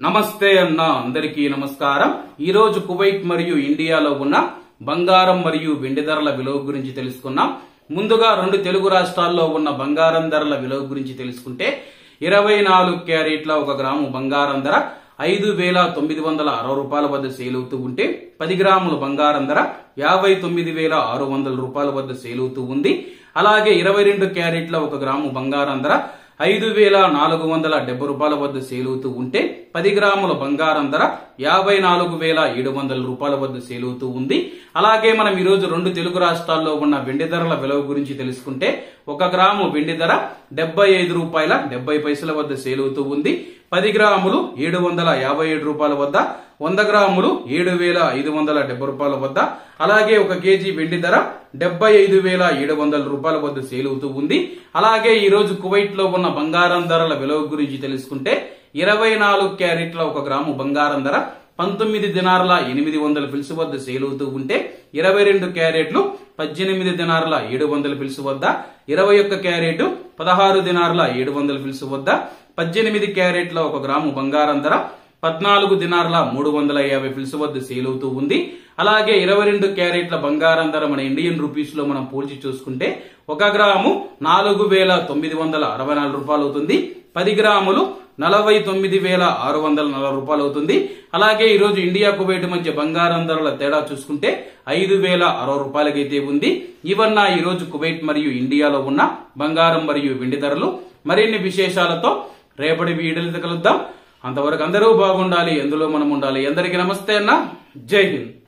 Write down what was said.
నమస్తే అన్న అందరికీ నమస్కారం ఈ రోజు కువైట్ మరియు ఇండియాలో ఉన్న బంగారం మరియు వెండి ధరల విలువ గురించి తెలుసుకున్నాం ముందుగా రెండు తెలుగు రాష్ట్రాల్లో ఉన్న బంగారం ధరల విలువ గురించి తెలుసుకుంటే ఇరవై నాలుగు క్యారెట్ల ఒక గ్రాము బంగారం ధర ఐదు వేల తొమ్మిది వందల అరవై రూపాయల వద్ద సేల్ అవుతూ ఉంటే పది గ్రాముల బంగారం ధర యాభై తొమ్మిది వేల ఆరు వందల రూపాయల వద్ద సేల్ అవుతూ ఉంది అలాగే ఇరవై రెండు క్యారెట్ల ఒక గ్రాము బంగారం ధర ఐదు వేల నాలుగు వందల డెబ్బై రూపాయల వద్ద సేల్ అవుతూ ఉంటే పది గ్రాముల బంగారం ధర యాభై నాలుగు వేల ఏడు వందల రూపాయల వద్ద సేల్ అవుతూ ఉంది అలాగే మనం ఈ రోజు రెండు తెలుగు రాష్ట్రాల్లో ఉన్న వెండి ధరల విలువ గురించి తెలుసుకుంటే ఒక గ్రాము వెండి ధర డెబ్బై ఐదు రూపాయల డెబ్బై పైసల వద్ద సేల్ అవుతూ ఉంది పది గ్రాములు ఏడు వందల యాభై ఏడు రూపాయల వద్ద వంద గ్రాములు ఏడు వేల ఐదు వందల డెబ్బై రూపాయల వద్ద అలాగే ఒక కేజీ వెండి ధర డెబ్బై ఐదు వేల ఏడు వందల రూపాయల వద్ద సేల్ అవుతూ ఉంది అలాగే ఈ రోజు కువైట్ లో ఉన్న బంగారం ధరల విలువ గురించి తెలుసుకుంటే ఇరవై నాలుగు క్యారెట్ల ఒక గ్రాము బంగారం ధర పంతొమ్మిది దినార్ల ఎనిమిది వందల పిలుసు వద్ద సేల్ అవుతూ ఉంటే ఇరవై రెండు క్యారెట్లు పద్దెనిమిది దినార్ల ఏడు వందల పిలుసు వద్ద ఇరవై ఒక్క క్యారెట్ పదహారు దినార్ల ఏడు వందల పిలుసు వద్ద పద్దెనిమిది క్యారెట్ల ఒక గ్రాము బంగారం ధర పద్నాలుగు దినార్ల మూడు వందల యాభై పిలుసు వద్ద సేల్ అవుతూ ఉంది అలాగే ఇరవై రెండు క్యారెట్ల బంగారం ధర మన ఇండియన్ రూపీస్ లో మనం పోల్చి చూసుకుంటే ఒక గ్రాము నాలుగు వేల తొమ్మిది వందల అరవై నాలుగు రూపాయలు అవుతుంది పది గ్రాములు నలభై తొమ్మిది వేల ఆరు వందల నలభై రూపాయలు అవుతుంది అలాగే ఈ రోజు ఇండియా కువైట్ మధ్య బంగారం ధరల తేడా చూసుకుంటే ఐదు వేల అరవై రూపాయలకైతే ఉంది ఇవన్న ఈ రోజు కువైట్ మరియు ఇండియాలో ఉన్న బంగారం మరియు వెండి ధరలు మరిన్ని విశేషాలతో రేపటి వీడియోలు కలుద్దాం అంతవరకు అందరూ బాగుండాలి ఎందులో మనం ఉండాలి అందరికీ నమస్తే అన్న జై హింద్